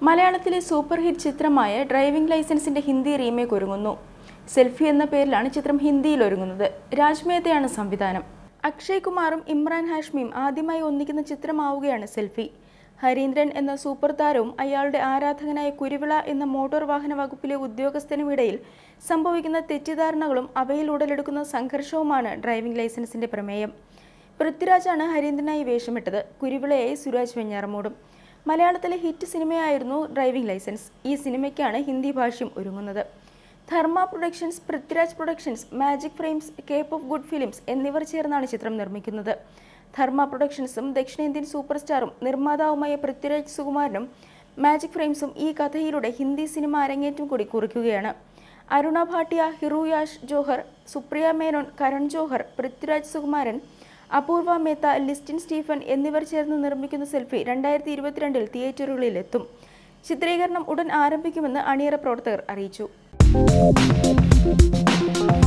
മലയാളത്തിലെ super hit ചിത്രമായ driving ലൈസൻസിന്റെ ഹിന്ദി റീമേക്ക് ഒരുങ്ങുന്നു സെൽഫി എന്ന പേരിലാണ് ചിത്രം ഹിന്ദിയിൽ ഒരുങ്ങുന്നത് രാജ് മേത്തയാണ് സംവിധാനം അക്ഷയ് കുമാറും ഇമ്രാൻ ഹാഷ്മിയും ആദ്യമായി ഒന്നിക്കുന്ന ചിത്രമാവുകയാണ് സെൽഫി ഹരീന്ദ്രൻ എന്ന സൂപ്പർ താരവും അയാളുടെ ആരാധകനായ കുരുവിള എന്ന മോട്ടോർ വാഹന വകുപ്പിലെ ഉദ്യോഗസ്ഥനുമിടയിൽ സംഭവിക്കുന്ന തെറ്റിദ്ധാരണകളും അവയിൽ ഉടലെടുക്കുന്ന സംഘർഷവുമാണ് ഡ്രൈവിംഗ് ലൈസൻസിന്റെ പ്രമേയം പൃഥ്വിരാജാണ് ഹരീന്ദ്രനായി വേഷമിട്ടത് കുരുവിളയായി സുരാജ് വെഞ്ഞാറമൂടും മലയാളത്തിലെ ഹിറ്റ് സിനിമയായിരുന്നു ഡ്രൈവിംഗ് ലൈസൻസ് ഈ സിനിമയ്ക്കാണ് ഹിന്ദി ഭാഷ്യം ഒരുങ്ങുന്നത് Dharma Productions Prithviraj Productions Magic Frames Cape of Good Films എന്നിവർ ചേർന്നാണ് ചിത്രം നിർമ്മിക്കുന്നത് ധർമ്മ പ്രൊഡക്ഷൻസും ദക്ഷിണേന്ത്യൻ സൂപ്പർ സ്റ്റാറും നിർമ്മാതാവുമായ പൃഥ്വിരാജ് സുകുമാരനും മാജിക് ഫ്രെയിംസും ഈ കഥയിലൂടെ ഹിന്ദി സിനിമ അരങ്ങേറ്റം കൂടി കുറിക്കുകയാണ് അരുണ ഭാട്ടിയ ഹിറുയാഷ് ജോഹർ സുപ്രിയ മേനോൻ കരൺ ജോഹർ പൃഥ്വിരാജ് സുകുമാരൻ അപൂർവ മേത്ത ലിസ്റ്റിൻ സ്റ്റീഫൻ എന്നിവർ ചേർന്ന് നിർമ്മിക്കുന്ന സെൽഫി രണ്ടായിരത്തി ഇരുപത്തിരണ്ടിൽ തിയേറ്ററുകളിൽ എത്തും ചിത്രീകരണം ഉടൻ ആരംഭിക്കുമെന്ന് അണിയറ പ്രവർത്തകർ അറിയിച്ചു